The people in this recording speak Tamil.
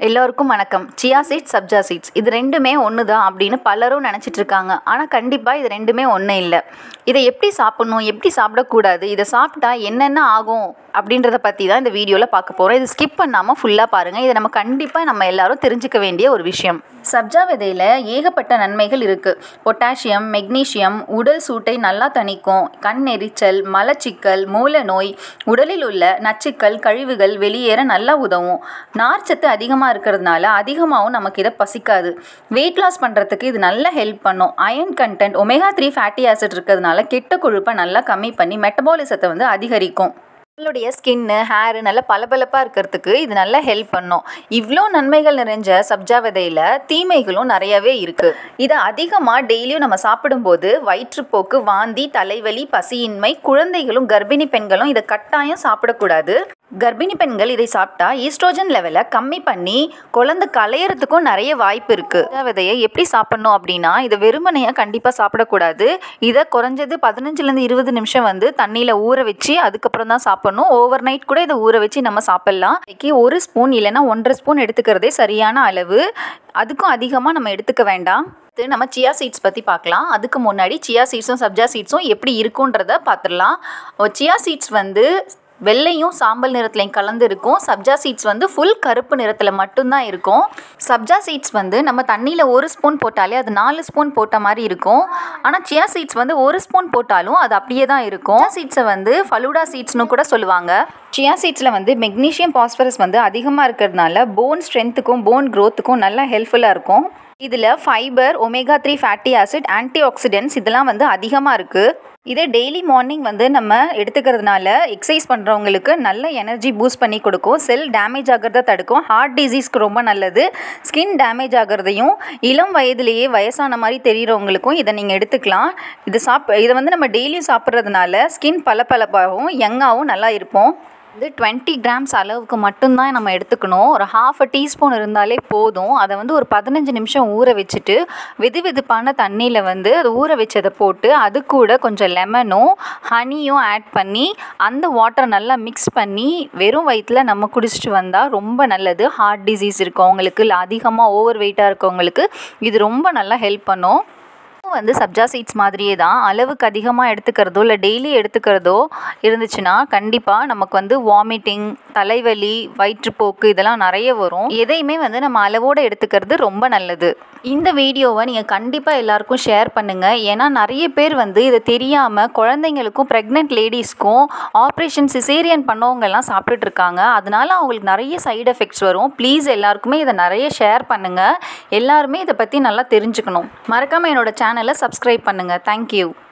எல்லோருக்கும் வணக்கம் சியா சீட்ஸ் சப்ஜா சீட்ஸ் இது ரெண்டுமே ஒன்று தான் அப்படின்னு பலரும் நினச்சிட்டு இருக்காங்க ஆனால் கண்டிப்பாக இது ரெண்டுமே ஒன்றும் இல்லை இதை எப்படி சாப்பிட்ணும் எப்படி சாப்பிடக்கூடாது இதை சாப்பிட்டா என்னென்ன ஆகும் அப்படின்றத பற்றி தான் இந்த வீடியோவில் பார்க்க போகிறோம் இது ஸ்கிப் பண்ணாமல் ஃபுல்லாக பாருங்கள் இதை நம்ம கண்டிப்பாக நம்ம எல்லாரும் தெரிஞ்சுக்க வேண்டிய ஒரு விஷயம் சப்ஜா விதையில் ஏகப்பட்ட நன்மைகள் இருக்குது பொட்டாசியம் மெக்னீசியம் உடல் சூட்டை நல்லா தணிக்கும் கண் எரிச்சல் மலச்சிக்கல் மூல நோய் உடலில் உள்ள நச்சுக்கள் கழிவுகள் வெளியேற நல்லா உதவும் நார்ச்சத்து அதிகமாக இருக்கிறதுனால அதிகமாகவும் நமக்கு இதை பசிக்காது வெயிட் லாஸ் பண்ணுறதுக்கு இது நல்லா ஹெல்ப் பண்ணும் iron content omega three fatty acid இருக்கிறதுனால கெட்ட கொழுப்பை நல்லா கம்மி பண்ணி மெட்டபாலிசத்தை வந்து அதிகரிக்கும் நம்மளுடைய ஸ்கின்னு ஹேரு நல்லா பளபளப்பாக இருக்கிறதுக்கு இது நல்லா ஹெல்ப் பண்ணும் இவ்வளோ நன்மைகள் நிறைஞ்ச சப்ஜா விதையில் தீமைகளும் நிறையவே இருக்குது இதை அதிகமாக டெய்லியும் நம்ம சாப்பிடும்போது வயிற்றுப்போக்கு வாந்தி தலைவலி பசியின்மை குழந்தைகளும் கர்ப்பிணி பெண்களும் இதை கட்டாயம் சாப்பிடக்கூடாது கர்ப்பிணி பெண்கள் இதை சாப்பிட்டா ஈஸ்ட்ரோஜன் லெவலை கம்மி பண்ணி குழந்தை கலையறதுக்கும் நிறைய வாய்ப்பு இருக்குது சப்ஜா விதையை எப்படி சாப்பிட்ணும் அப்படின்னா இதை வெறுமனையாக கண்டிப்பாக சாப்பிடக்கூடாது இதை குறைஞ்சது பதினஞ்சுலேருந்து இருபது நிமிஷம் வந்து தண்ணியில் ஊற வச்சு அதுக்கப்புறம் தான் சாப்பிட்ணும் ஓவர் நைட் கூட இதை ஊற வச்சு நம்ம சாப்பிட்லாம் இன்னைக்கு ஒரு ஸ்பூன் இல்லைன்னா ஒன்றரை ஸ்பூன் எடுத்துக்கிறதே சரியான அளவு அதுக்கும் அதிகமாக நம்ம எடுத்துக்க வேண்டாம் அடுத்து நம்ம சியா சீட்ஸ் பற்றி பார்க்கலாம் அதுக்கு முன்னாடி சியா சீட்ஸும் சப்ஜா சீட்ஸும் எப்படி இருக்குன்றத பார்த்துடலாம் சியா சீட்ஸ் வந்து வெள்ளையும் சாம்பல் நிறத்துலையும் கலந்து இருக்கும் சப்ஜா சீட்ஸ் வந்து ஃபுல் கருப்பு நிறத்தில் மட்டும்தான் இருக்கும் சப்ஜா சீட்ஸ் வந்து நம்ம தண்ணியில் ஒரு ஸ்பூன் போட்டாலே அது நாலு ஸ்பூன் போட்ட மாதிரி இருக்கும் ஆனால் சியா சீட்ஸ் வந்து ஒரு ஸ்பூன் போட்டாலும் அது அப்படியே தான் இருக்கும் சீட்ஸை வந்து ஃபலூடா சீட்ஸ்னு கூட சொல்லுவாங்க சியா சீட்ஸில் வந்து மெக்னீஷியம் பாஸ்பரஸ் வந்து அதிகமாக இருக்கிறதுனால போன் ஸ்ட்ரென்த்துக்கும் போன் க்ரோத்துக்கும் நல்லா ஹெல்ப்ஃபுல்லாக இருக்கும் இதில் fibre omega three fatty acid anti oxidants இதெல்லாம் வந்து அதிகமாக இருக்குது இதே டெய்லி மார்னிங் வந்து நம்ம எடுத்துக்கிறதுனால எக்ஸசைஸ் பண்ணுறவங்களுக்கு நல்ல எனர்ஜி பூஸ்ட் பண்ணி கொடுக்கும் செல் டேமேஜ் ஆகிறத தடுக்கும் ஹார்ட் டிசீஸ்க்கு ரொம்ப நல்லது ஸ்கின் டேமேஜ் ஆகிறதையும் இளம் வயதிலேயே வயசான மாதிரி தெரிகிறவங்களுக்கும் இதை நீங்கள் எடுத்துக்கலாம் இது சாப் இதை வந்து நம்ம டெய்லியும் சாப்பிட்றதுனால ஸ்கின் பளபளப்பாகவும் யங்காகவும் நல்லா இருப்போம் இது டுவெண்ட்டி கிராம்ஸ் அளவுக்கு மட்டும்தான் நம்ம எடுத்துக்கணும் ஒரு ஹாஃப் அ டீஸ்பூன் இருந்தாலே போதும் அதை வந்து ஒரு பதினஞ்சு நிமிஷம் ஊற வச்சுட்டு வெது வெதுப்பான தண்ணியில் வந்து அது ஊற வச்சதை போட்டு அது கூட கொஞ்சம் லெமனும் ஹனியும் ஆட் பண்ணி அந்த வாட்டரை நல்லா மிக்ஸ் பண்ணி வெறும் வயிற்றில் நம்ம குடிச்சிட்டு வந்தால் ரொம்ப நல்லது ஹார்ட் டிசீஸ் இருக்கவங்களுக்கு இல்லை அதிகமாக ஓவர் வெயிட்டாக இருக்கவங்களுக்கு இது ரொம்ப நல்லா ஹெல்ப் பண்ணும் வந்து சப்ஜா சீட்ஸ் மாதிரியே தான் அளவுக்கு அதிகமாக எடுத்துக்கிறதோ இல்லை டெய்லி எடுத்துக்கிறதோ இருந்துச்சுன்னா கண்டிப்பாக நமக்கு வந்து வாமிட்டிங் தலைவலி வயிற்றுப்போக்கு இதெல்லாம் நிறைய வரும் எதையுமே வந்து நம்ம அளவோடு எடுத்துக்கிறது ரொம்ப நல்லது இந்த வீடியோவை நீங்கள் கண்டிப்பாக எல்லாருக்கும் ஷேர் பண்ணுங்கள் ஏன்னா நிறைய பேர் வந்து இதை தெரியாமல் குழந்தைங்களுக்கும் ப்ரெக்னென்ட் லேடிஸ்க்கும் ஆப்ரேஷன் சிசேரியன் பண்ணவங்கெல்லாம் சாப்பிட்டுட்டு இருக்காங்க அதனால அவங்களுக்கு நிறைய சைடு எஃபெக்ட்ஸ் வரும் ப்ளீஸ் எல்லாருக்குமே இதை நிறைய ஷேர் பண்ணுங்கள் எல்லாருமே இதை பற்றி நல்லா தெரிஞ்சுக்கணும் மறக்காமல் என்னோட சேனலை சப்ஸ்கிரைப் பண்ணுங்கள் தேங்க்யூ